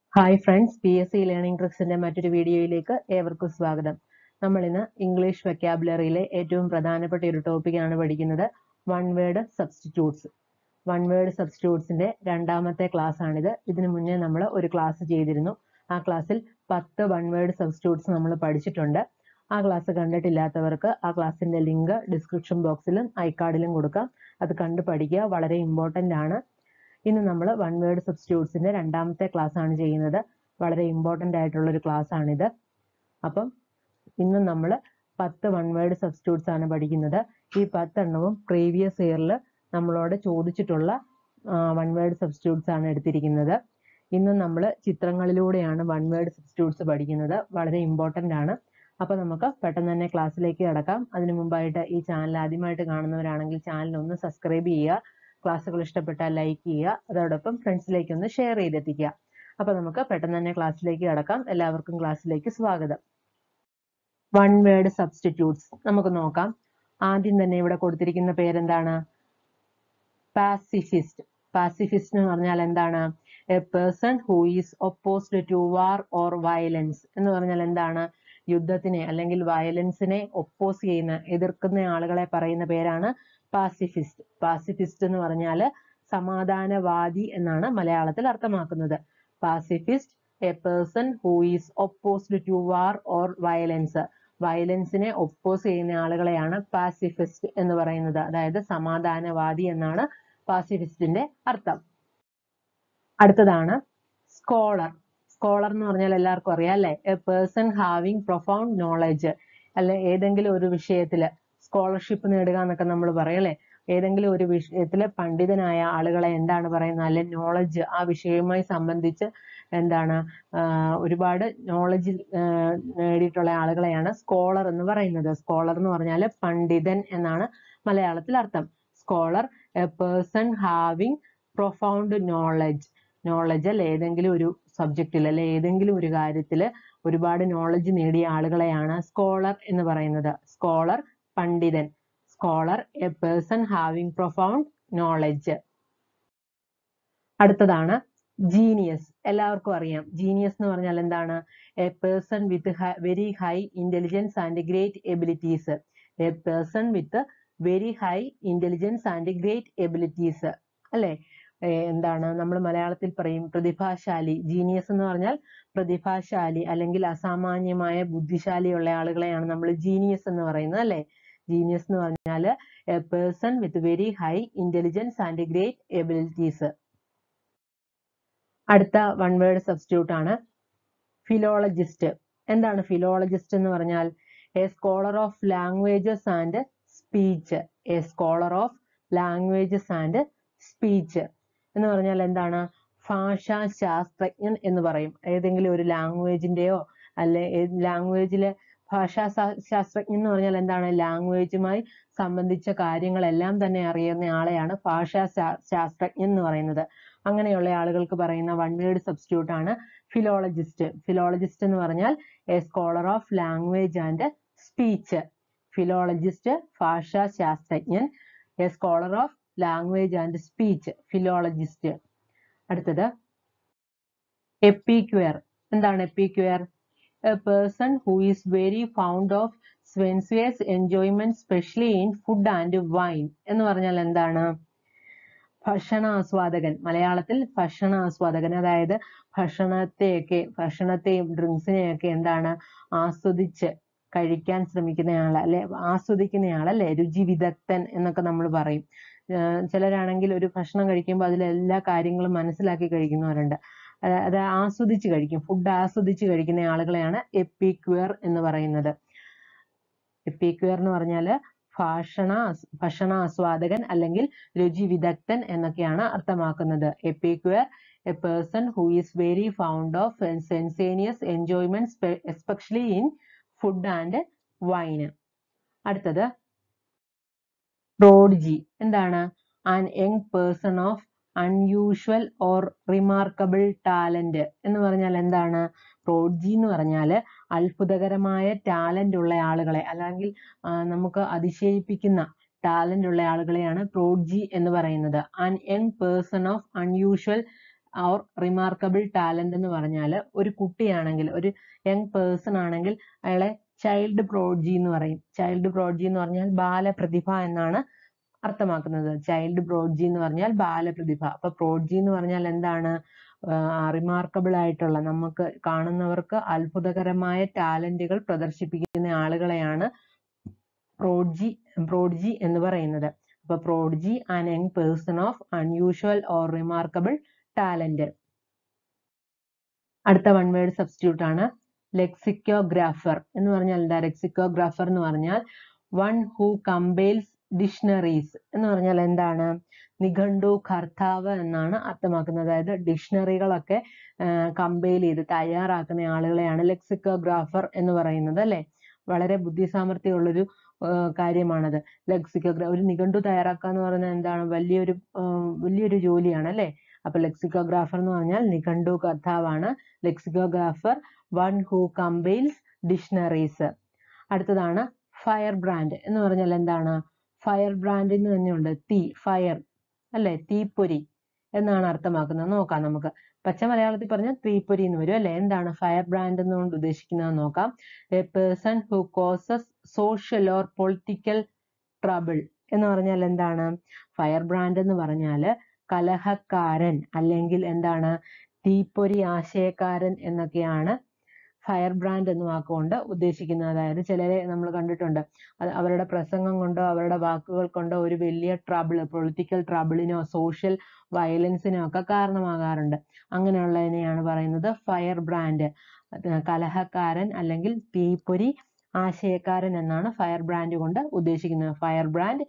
hi friends P S C learning ട്രിക്സിന്റെ മറ്റൊരു വീഡിയോയിലേക്ക് ഏവർക്കും സ്വാഗതം നമ്മൾ ഇന്ന് ഇംഗ്ലീഷ് വെക്കാബുലറിയിലെ ഏറ്റവും പ്രധാനപ്പെട്ട ഒരു ടോപ്പിക്കാണ് പഠിക്കുന്നത് one word substitutes one word സബ്സ്റ്റിറ്റ്യൂട്ട്സിന്റെ രണ്ടാമത്തെ ക്ലാസ് ആണിത് ഇതിനു മുന്നേ നമ്മൾ ഒരു ക്ലാസ് ചെയ്തിരുന്നു ആ ക്ലാസ്സിൽ പത്ത് വൺ വേർഡ് സബ്സ്റ്റിറ്റ്യൂട്ട്സ് നമ്മൾ പഠിച്ചിട്ടുണ്ട് ആ ക്ലാസ് കണ്ടിട്ടില്ലാത്തവർക്ക് ആ ക്ലാസ്സിന്റെ ലിങ്ക് ഡിസ്ക്രിപ്ഷൻ ബോക്സിലും ഐക്കാർഡിലും കൊടുക്കാം അത് കണ്ട് പഠിക്കുക വളരെ ഇമ്പോർട്ടൻ്റ് ആണ് ഇന്ന് നമ്മൾ വൺ വേർഡ് സബ്സ്റ്റിറ്റ്യൂട്ട്സിന്റെ രണ്ടാമത്തെ ക്ലാസ് ആണ് ചെയ്യുന്നത് വളരെ ഇമ്പോർട്ടൻ്റ് ആയിട്ടുള്ള ഒരു ക്ലാസ് ആണിത് അപ്പം ഇന്ന് നമ്മൾ പത്ത് വൺ വേർഡ് സബ്സ്റ്റിറ്റ്യൂട്ട്സ് ആണ് പഠിക്കുന്നത് ഈ പത്തെണ്ണവും പ്രീവിയസ് ഇയറിൽ നമ്മളോട് ചോദിച്ചിട്ടുള്ള വൺ വേർഡ് സബ്സ്റ്റിറ്റ്യൂട്ട്സ് ആണ് എടുത്തിരിക്കുന്നത് ഇന്ന് നമ്മൾ ചിത്രങ്ങളിലൂടെയാണ് വൺ വേർഡ് സബ്സ്റ്റിറ്റ്യൂട്ട്സ് പഠിക്കുന്നത് വളരെ ഇമ്പോർട്ടൻ്റ് ആണ് അപ്പോൾ നമുക്ക് പെട്ടെന്ന് തന്നെ ക്ലാസ്സിലേക്ക് കിടക്കാം അതിനു മുമ്പായിട്ട് ഈ ചാനൽ ആദ്യമായിട്ട് കാണുന്നവരാണെങ്കിൽ ചാനൽ ഒന്ന് സബ്സ്ക്രൈബ് ചെയ്യുക ക്ലാസ്സുകൾ ഇഷ്ടപ്പെട്ടാൽ ലൈക്ക് ചെയ്യുക അതോടൊപ്പം ഫ്രണ്ട്സിലേക്ക് ഒന്ന് ഷെയർ ചെയ്തെത്തിക്കുക അപ്പോൾ നമുക്ക് പെട്ടെന്ന് തന്നെ ക്ലാസ്സിലേക്ക് കിടക്കാം എല്ലാവർക്കും ക്ലാസ്സിലേക്ക് സ്വാഗതം വൺ വേർഡ് സബ്സ്റ്റിറ്റ്യൂട്ട്സ് നമുക്ക് നോക്കാം ആദ്യം തന്നെ ഇവിടെ കൊടുത്തിരിക്കുന്ന പേരെന്താണ് പാസിഫിസ്റ്റ് പാസിഫിസ്റ്റ് എന്ന് പറഞ്ഞാൽ എന്താണ് a person who is opposed to war or violence എന്ന് പറഞ്ഞാൽ എന്താണ് യുദ്ധത്തിനെ അല്ലെങ്കിൽ വയലൻസിനെ ഒപ്പോസ് ചെയ്യുന്ന എതിർക്കുന്ന ആളുകളെ പറയുന്ന പേരാണ് പാസിഫിസ്റ്റ് പാസിഫിസ്റ്റ് എന്ന് പറഞ്ഞാൽ സമാധാനവാദി എന്നാണ് മലയാളത്തിൽ അർത്ഥമാക്കുന്നത് pacifist a person who is opposed to war or violence വയലൻസിനെ ഒപ്പോസ് ചെയ്യുന്ന ആളുകളെയാണ് പാസിഫിസ്റ്റ് എന്ന് പറയുന്നത് അതായത് സമാധാനവാദി എന്നാണ് പാസിഫിസ്റ്റിന്റെ അർത്ഥം അടുത്തതാണ് സ്കോളർ സ്കോളർ എന്ന് പറഞ്ഞാൽ എല്ലാവർക്കും അറിയാം അല്ലെ a person having profound knowledge അല്ലെ ഏതെങ്കിലും ഒരു വിഷയത്തില് സ്കോളർഷിപ്പ് നേടുക എന്നൊക്കെ നമ്മൾ പറയും അല്ലെ ഏതെങ്കിലും ഒരു വിഷയത്തില് പണ്ഡിതനായ ആളുകളെ എന്താണ് പറയുന്നത് അല്ലെ നോളജ് ആ വിഷയവുമായി സംബന്ധിച്ച് എന്താണ് ഒരുപാട് നോളജ് നേടിയിട്ടുള്ള ആളുകളെയാണ് സ്കോളർ എന്ന് പറയുന്നത് സ്കോളർ എന്ന് പറഞ്ഞാൽ പണ്ഡിതൻ എന്നാണ് മലയാളത്തിൽ അർത്ഥം scholar a person having profound knowledge knowledge അല്ലെ ഏതെങ്കിലും ഒരു സബ്ജക്റ്റിൽ അല്ലെ ഏതെങ്കിലും ഒരു കാര്യത്തിൽ ഒരുപാട് നോളജ് നേടിയ ആളുകളെയാണ് സ്കോളർ എന്ന് പറയുന്നത് സ്കോളർ പണ്ഡിതൻ scholar a person having profound knowledge അടുത്തതാണ് ജീനിയസ് എല്ലാവർക്കും അറിയാം ജീനിയസ് എന്ന് പറഞ്ഞാൽ എന്താണ് a person with very high intelligence and great abilities a person with very high intelligence and great abilities അല്ലെ എന്താണ് നമ്മൾ മലയാളത്തിൽ പറയും പ്രതിഭാശാലി ജീനിയസ് എന്ന് പറഞ്ഞാൽ പ്രതിഭാശാലി അല്ലെങ്കിൽ അസാമാന്യമായ ബുദ്ധിശാലിയുള്ള ആളുകളെയാണ് നമ്മൾ ജീനിയസ് എന്ന് പറയുന്നത് അല്ലെ ജീനിയസ് എന്ന് പറഞ്ഞാൽ a person with very high intelligence and great abilities അടുത്ത വൺ വേർഡ് സബ്സ്റ്റിറ്റ്യൂട്ട് ആണ് ഫിലോളജിസ്റ്റ് എന്താണ് ഫിലോളജിസ്റ്റ് എന്ന് പറഞ്ഞാൽ a scholar of languages and speech a scholar of languages and speech എന്ന് പറഞ്ഞാൽ എന്താണ് ഭാഷാ ശാസ്ത്രജ്ഞൻ എന്ന് പറയും ഏതെങ്കിലും ഒരു ലാംഗ്വേജിന്റെയോ അല്ലെ ലാംഗ്വേജിലെ ഭാഷാ ശാസ്ത്രജ്ഞൻ എന്ന് പറഞ്ഞാൽ എന്താണ് ലാംഗ്വേജുമായി സംബന്ധിച്ച കാര്യങ്ങളെല്ലാം തന്നെ അറിയുന്ന ആളെയാണ് ഭാഷാ ശാസ്ത്രജ്ഞൻ എന്ന് പറയുന്നത് അങ്ങനെയുള്ള ആളുകൾക്ക് പറയുന്ന വൺ വേർഡ് സബ്സ്റ്റിറ്റ്യൂട്ട് ആണ് ഫിലോളജിസ്റ്റ് ഫിലോളജിസ്റ്റ് എന്ന് പറഞ്ഞാൽ a scholar of language and speech philologist ഭാഷാ ശാസ്ത്രജ്ഞൻ a scholar of language and speech philologist അടുത്തത് എപ്പിക്വയർ എന്താണ് epicure a person who is very fond of sensuous enjoyment especially in food and wine എന്ന് പറഞ്ഞാൽ എന്താണ് ഭക്ഷണാസ്വാദകൻ മലയാളത്തിൽ ഭക്ഷണാസ്വാദകൻ അതായത് ഭക്ഷണത്തെയൊക്കെ ഭക്ഷണത്തെയും ഡ്രിങ്ക്സിനെയൊക്കെ എന്താണ് ആസ്വദിച്ച് കഴിക്കാൻ ശ്രമിക്കുന്നയാൾ അല്ലെ ആസ്വദിക്കുന്നയാൾ അല്ലെ രുചി വിദഗ്ധൻ എന്നൊക്കെ നമ്മൾ പറയും ചിലരാണെങ്കിൽ ഒരു ഭക്ഷണം കഴിക്കുമ്പോൾ അതിലെ എല്ലാ കാര്യങ്ങളും മനസ്സിലാക്കി കഴിക്കുന്നവരുണ്ട് അത് ആസ്വദിച്ച് കഴിക്കും ഫുഡ് ആസ്വദിച്ച് കഴിക്കുന്ന ആളുകളെയാണ് എപ്പിക്വയർ എന്ന് പറയുന്നത് എപ്പിക്വയർ എന്ന് പറഞ്ഞാൽ ഭാഷണ ഭക്ഷണാസ്വാദകൻ അല്ലെങ്കിൽ രുചി വിദഗ്ധൻ എന്നൊക്കെയാണ് അർത്ഥമാക്കുന്നത് epicure a person who is very fond of sensuous enjoyment especially in food and wine അടുത്തത് പ്രോഡിജി എന്താണ് an young person of unusual or remarkable talent എന്ന് പറഞ്ഞാൽ എന്താണ് പ്രോഡ്ജി എന്ന് പറഞ്ഞാൽ അത്ഭുതകരമായ ടാലന്റ് ഉള്ള ആളുകളെ അല്ലെങ്കിൽ നമുക്ക് അതിശയിപ്പിക്കുന്ന ടാലന്റ് ഉള്ള ആളുകളെയാണ് പ്രോഡ്ജി എന്ന് പറയുന്നത് an young person of unusual or remarkable talent എന്ന് പറഞ്ഞാൽ ഒരു കുട്ടിയാണെങ്കിൽ ഒരു യങ് പേഴ്സൺ ആണെങ്കിൽ അയാളെ ചൈൽഡ് പ്രോഡ്ജി എന്ന് പറയും ചൈൽഡ് പ്രോഡ്ജി എന്ന് പറഞ്ഞാൽ ബാലപ്രതിഭ എന്നാണ് അർത്ഥമാക്കുന്നത് ചൈൽഡ് പ്രോഡ്ജി എന്ന് പറഞ്ഞാൽ ബാലപ്രതിഭ അപ്പൊ പ്രോഡ്ജി എന്ന് പറഞ്ഞാൽ എന്താണ് റിമാർക്കബിൾ ആയിട്ടുള്ള നമുക്ക് കാണുന്നവർക്ക് അത്ഭുതകരമായ ടാലന്റുകൾ പ്രദർശിപ്പിക്കുന്ന ആളുകളെയാണ് പ്രോഡ്ജി പ്രോഡ്ജി എന്ന് പറയുന്നത് അപ്പൊ prodigy an young person of unusual or remarkable talent അടുത്ത വൺ വേർഡ് സബ്സ്റ്റിറ്റ്യൂട്ട് ആണ് ലെക്സിക്കോഗ്രാഫർ എന്ന് പറഞ്ഞാൽ എന്താ ലെക്സിക്കോഗ്രാഫർ എന്ന് പറഞ്ഞാൽ വൺ ഹൂ കമ്പെയിൽസ് ഡിക്ഷണറീസ് എന്ന് പറഞ്ഞാൽ എന്താണ് നിഘണ്ടു കർത്താവ് എന്നാണ് അർത്ഥമാക്കുന്നത് അതായത് ഡിക്ഷണറികളൊക്കെ കമ്പൈൽ ചെയ്ത് തയ്യാറാക്കുന്ന ആളുകളെയാണ് ലെക്സിക്കോഗ്രാഫർ എന്ന് പറയുന്നത് അല്ലെ വളരെ ബുദ്ധിസാമർഥ്യമുള്ളൊരു കാര്യമാണത് ലെക്സിക്കോഗ്രാ ഒരു നിഘണ്ടു തയ്യാറാക്കുക എന്ന് പറയുന്നത് എന്താണ് വലിയൊരു വലിയൊരു ജോലിയാണ് അല്ലെ അപ്പൊ ലെക്സിക്കോഗ്രാഫർ എന്ന് പറഞ്ഞാൽ നിഘണ്ടു കർത്താവാണ് lexicographer one who compiles dictionaries അടുത്തതാണ് ഫയർ ബ്രാൻഡ് എന്ന് പറഞ്ഞാൽ എന്താണ് ഫയർ ബ്രാൻഡ് എന്ന് തന്നെയുണ്ട് തീ ഫയർ അല്ലെ തീപ്പൊരി എന്നാണ് അർത്ഥമാക്കുന്നത് നോക്കാം നമുക്ക് പച്ച മലയാളത്തിൽ പറഞ്ഞാൽ തീപ്പൊരി എന്ന് വരും അല്ലെ എന്താണ് ഫയർ ബ്രാൻഡ് എന്നുകൊണ്ട് ഉദ്ദേശിക്കുന്നത് നോക്കാം a person who causes social or political trouble എന്ന് പറഞ്ഞാൽ എന്താണ് ഫയർ ബ്രാൻഡ് എന്ന് പറഞ്ഞാൽ കലഹക്കാരൻ അല്ലെങ്കിൽ എന്താണ് തീപ്പൊരി ആശയക്കാരൻ എന്നൊക്കെയാണ് ഫയർ ബ്രാൻഡ് എന്ന വാക്കുകൊണ്ട് ഉദ്ദേശിക്കുന്നത് അതായത് ചിലരെ നമ്മൾ കണ്ടിട്ടുണ്ട് അത് അവരുടെ പ്രസംഗം കൊണ്ടോ അവരുടെ വാക്കുകൾ കൊണ്ടോ ഒരു വലിയ ട്രബിൾ പൊളിറ്റിക്കൽ ട്രബിളിനോ സോഷ്യൽ വയലൻസിനോ ഒക്കെ കാരണമാകാറുണ്ട് അങ്ങനെയുള്ളതിനെയാണ് പറയുന്നത് ഫയർ ബ്രാൻഡ് കലഹക്കാരൻ അല്ലെങ്കിൽ തീപ്പൊരി ആശയക്കാരൻ എന്നാണ് ഫയർ ബ്രാൻഡ് കൊണ്ട് ഉദ്ദേശിക്കുന്നത് firebrand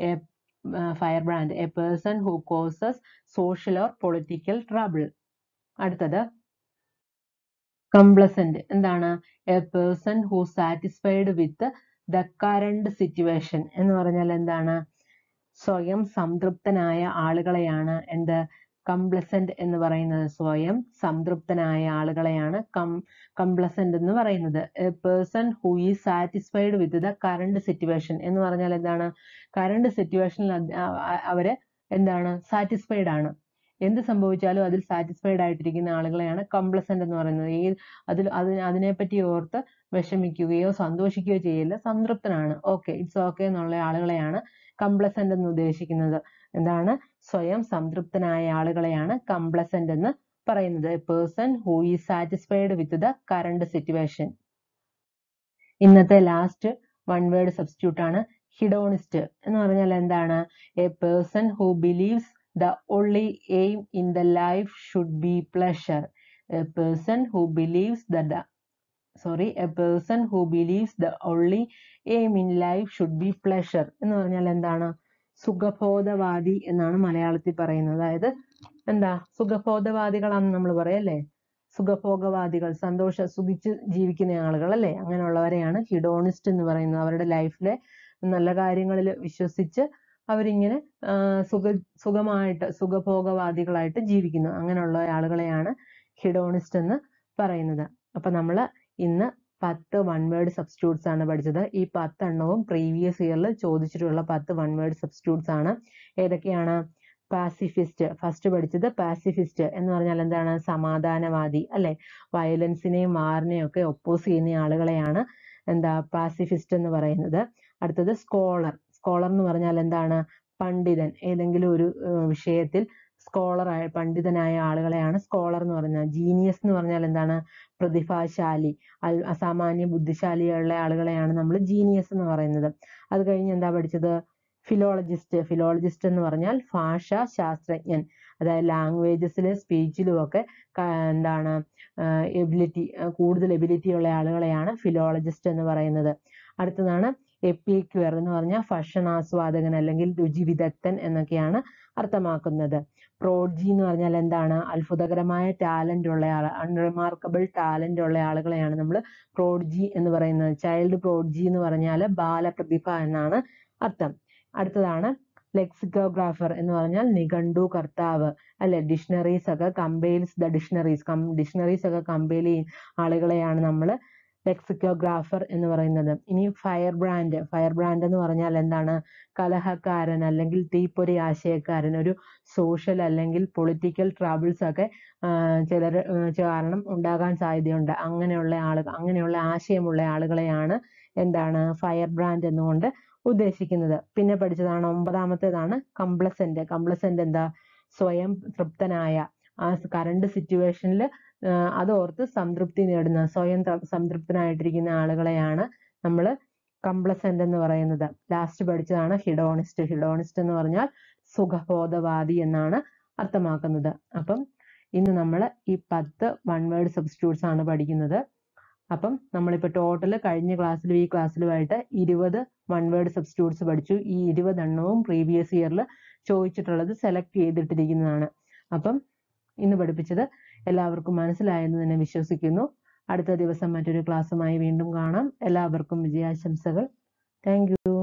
firebrand a person who causes social or political trouble അടുത്തത് കംപ്ലസന്റ് എന്താണ് a person who satisfied with the current situation എന്ന് പറഞ്ഞാൽ എന്താണ് സ്വയം സംതൃപ്തനായ ആളുകളെയാണ് എന്ത് കംപ്ലസന്റ് എന്ന് പറയുന്നത് സ്വയം സംതൃപ്തനായ ആളുകളെയാണ് കം കംപ്ലസന്റ് എന്ന് പറയുന്നത് a person who is satisfied with the current situation എന്ന് പറഞ്ഞാൽ എന്താണ് കറണ്ട് സിറ്റുവേഷനിൽ അവര് എന്താണ് സാറ്റിസ്ഫൈഡ് ആണ് എന്ത് സംഭവിച്ചാലും അതിൽ സാറ്റിസ്ഫൈഡ് ആയിട്ടിരിക്കുന്ന ആളുകളെയാണ് കംപ്ലസന്റ് എന്ന് പറയുന്നത് ഈ അതിൽ അതിന് അതിനെപ്പറ്റി ഓർത്ത് വിഷമിക്കുകയോ സന്തോഷിക്കുകയോ ചെയ്യില്ല സംതൃപ്തനാണ് ഓക്കെ ഇറ്റ്സ് ഓക്കെ എന്നുള്ള ആളുകളെയാണ് കംപ്ലസന്റ് എന്ന് ഉദ്ദേശിക്കുന്നത് എന്താണ് സ്വയം സംതൃപ്തനായ ആളുകളെയാണ് കംപ്ലസന്റ് എന്ന് പറയുന്നത് a person who is satisfied with the current situation ഇന്നത്തെ ലാസ്റ്റ് വൺ വേർഡ് സബ്സ്റ്റിറ്റ്യൂട്ട് ആണ് ഹിഡോണിസ്റ്റ് എന്ന് പറഞ്ഞാൽ എന്താണ് a person who believes the only aim in the life should be pleasure a person who believes that the sorry a person who believes the only aim in life should be pleasure എന്ന് പറഞ്ഞാൽ എന്താണ് സുഖബോധവാദി എന്നാണ് മലയാളത്തിൽ പറയുന്നത് അതായത് എന്താ സുഖബോധവാദികളാണെന്ന് നമ്മൾ പറയും അല്ലേ സുഖഭോഗവാദികൾ സന്തോഷ സുഖിച്ച് ജീവിക്കുന്ന ആളുകൾ അല്ലേ അങ്ങനെയുള്ളവരെയാണ് ഹിഡോണിസ്റ്റ് എന്ന് പറയുന്നത് അവരുടെ ലൈഫിലെ നല്ല കാര്യങ്ങളിൽ വിശ്വസിച്ച് അവരിങ്ങനെ സുഖ സുഖമായിട്ട് സുഖഭോഗവാദികളായിട്ട് ജീവിക്കുന്നു അങ്ങനെയുള്ള ആളുകളെയാണ് ഹിഡോണിസ്റ്റ് എന്ന് പറയുന്നത് അപ്പൊ നമ്മൾ ഇന്ന് പത്ത് വൺ വേർഡ് സബ്സ്റ്റിറ്റ്യൂട്ട്സ് ആണ് പഠിച്ചത് ഈ പത്തെണ്ണവും പ്രീവിയസ് ഇയറിൽ ചോദിച്ചിട്ടുള്ള പത്ത് വൺ വേർഡ് സബ്സ്റ്റിറ്റ്യൂട്ട്സ് ആണ് ഏതൊക്കെയാണ് പാസിഫിസ്റ്റ് ഫസ്റ്റ് പഠിച്ചത് പാസിഫിസ്റ്റ് എന്ന് പറഞ്ഞാൽ എന്താണ് സമാധാനവാദി അല്ലെ വയലൻസിനെയും വാറിനെയും ഒക്കെ ഒപ്പോസ് ചെയ്യുന്ന ആളുകളെയാണ് എന്താ പാസിഫിസ്റ്റ് എന്ന് പറയുന്നത് അടുത്തത് സ്കോളർ സ്കോളർ എന്ന് പറഞ്ഞാൽ എന്താണ് പണ്ഡിതൻ ഏതെങ്കിലും ഒരു വിഷയത്തിൽ സ്കോളറായ പണ്ഡിതനായ ആളുകളെയാണ് സ്കോളർ എന്ന് പറയുന്നത് ജീനിയസ് എന്ന് പറഞ്ഞാൽ എന്താണ് പ്രതിഭാശാലി അസാമാന്യ ബുദ്ധിശാലിയുള്ള ആളുകളെയാണ് നമ്മൾ ജീനിയസ് എന്ന് പറയുന്നത് അത് കഴിഞ്ഞ് എന്താ പഠിച്ചത് ഫിലോളജിസ്റ്റ് ഫിലോളജിസ്റ്റ് എന്ന് പറഞ്ഞാൽ ഭാഷാ ശാസ്ത്രജ്ഞൻ അതായത് ലാംഗ്വേജസിലും സ്പീച്ചിലും ഒക്കെ എന്താണ് എബിലിറ്റി കൂടുതൽ എബിലിറ്റി ഉള്ള ആളുകളെയാണ് ഫിലോളജിസ്റ്റ് എന്ന് പറയുന്നത് അടുത്തതാണ് എപ്പിക്വർ എന്ന് പറഞ്ഞാൽ ഭക്ഷണാസ്വാദകൻ അല്ലെങ്കിൽ രുചി വിദഗ്ധൻ എന്നൊക്കെയാണ് അർത്ഥമാക്കുന്നത് പ്രോഡ്ജി എന്ന് പറഞ്ഞാൽ എന്താണ് അത്ഭുതകരമായ ടാലന്റ് ഉള്ള ആൾ അൺറിമാർക്കബിൾ ടാലന്റ് ഉള്ള ആളുകളെയാണ് നമ്മൾ പ്രോഡ്ജി എന്ന് പറയുന്നത് ചൈൽഡ് പ്രോഡ്ജി എന്ന് പറഞ്ഞാൽ ബാലപ്രതിഭ എന്നാണ് അർത്ഥം അടുത്തതാണ് ലെക്സിക്കോഗ്രാഫർ എന്ന് പറഞ്ഞാൽ നിഘണ്ടു കർത്താവ് അല്ലെ ഡിക്ഷണറീസ് ഒക്കെ കമ്പെയിൽസ് ദ ഡിക്ഷണറീസ് ഡിക്ഷണറീസ് ഒക്കെ കമ്പെയിൽ ചെയ്യുന്ന ആളുകളെയാണ് നമ്മൾ ലെക്സിക്കോഗ്രാഫർ എന്ന് പറയുന്നത് ഇനി ഫയർ ബ്രാൻഡ് ഫയർ ബ്രാൻഡ് എന്ന് പറഞ്ഞാൽ എന്താണ് കലഹക്കാരൻ അല്ലെങ്കിൽ തീപ്പൊരി ആശയക്കാരൻ ഒരു സോഷ്യൽ അല്ലെങ്കിൽ പൊളിറ്റിക്കൽ ട്രബിൾസ് ഒക്കെ ചിലർ കാരണം ഉണ്ടാകാൻ സാധ്യതയുണ്ട് അങ്ങനെയുള്ള ആളുകൾ അങ്ങനെയുള്ള ആശയമുള്ള ആളുകളെയാണ് എന്താണ് ഫയർ ബ്രാൻഡ് എന്നുകൊണ്ട് ഉദ്ദേശിക്കുന്നത് പിന്നെ പഠിച്ചതാണ് ഒമ്പതാമത്തേതാണ് കംപ്ലസെന്റ് കംപ്ലസെന്റ് എന്താ സ്വയം തൃപ്തനായ ആ കറണ്ട് സിറ്റുവേഷനിൽ അതോർത്ത് സംതൃപ്തി നേടുന്ന സ്വയം ത- സംതൃപ്തനായിട്ടിരിക്കുന്ന ആളുകളെയാണ് നമ്മൾ കംപ്ലസെന്റ് എന്ന് പറയുന്നത് ലാസ്റ്റ് പഠിച്ചതാണ് ഹിഡോണിസ്റ്റ് ഹിഡോണിസ്റ്റ് എന്ന് പറഞ്ഞാൽ സുഖബോധവാദി എന്നാണ് അർത്ഥമാക്കുന്നത് അപ്പം ഇന്ന് നമ്മൾ ഈ പത്ത് വൺ വേർഡ് സബ്സ്റ്റിറ്റ്യൂട്ട്സ് ആണ് പഠിക്കുന്നത് അപ്പം നമ്മളിപ്പോൾ ടോട്ടൽ കഴിഞ്ഞ ക്ലാസ്സിലും ഈ ക്ലാസ്സിലുമായിട്ട് ഇരുപത് വൺ വേർഡ് സബ്സ്റ്റിറ്റ്യൂട്ട്സ് പഠിച്ചു ഈ ഇരുപതെണ്ണവും പ്രീവിയസ് ഇയറിൽ ചോദിച്ചിട്ടുള്ളത് സെലക്ട് ചെയ്തിട്ടിരിക്കുന്നതാണ് അപ്പം ഇന്ന് പഠിപ്പിച്ചത് എല്ലാവർക്കും മനസ്സിലായെന്ന് തന്നെ വിശ്വസിക്കുന്നു അടുത്ത ദിവസം മറ്റൊരു ക്ലാസ്സുമായി വീണ്ടും കാണാം എല്ലാവർക്കും വിജയാശംസകൾ താങ്ക് യു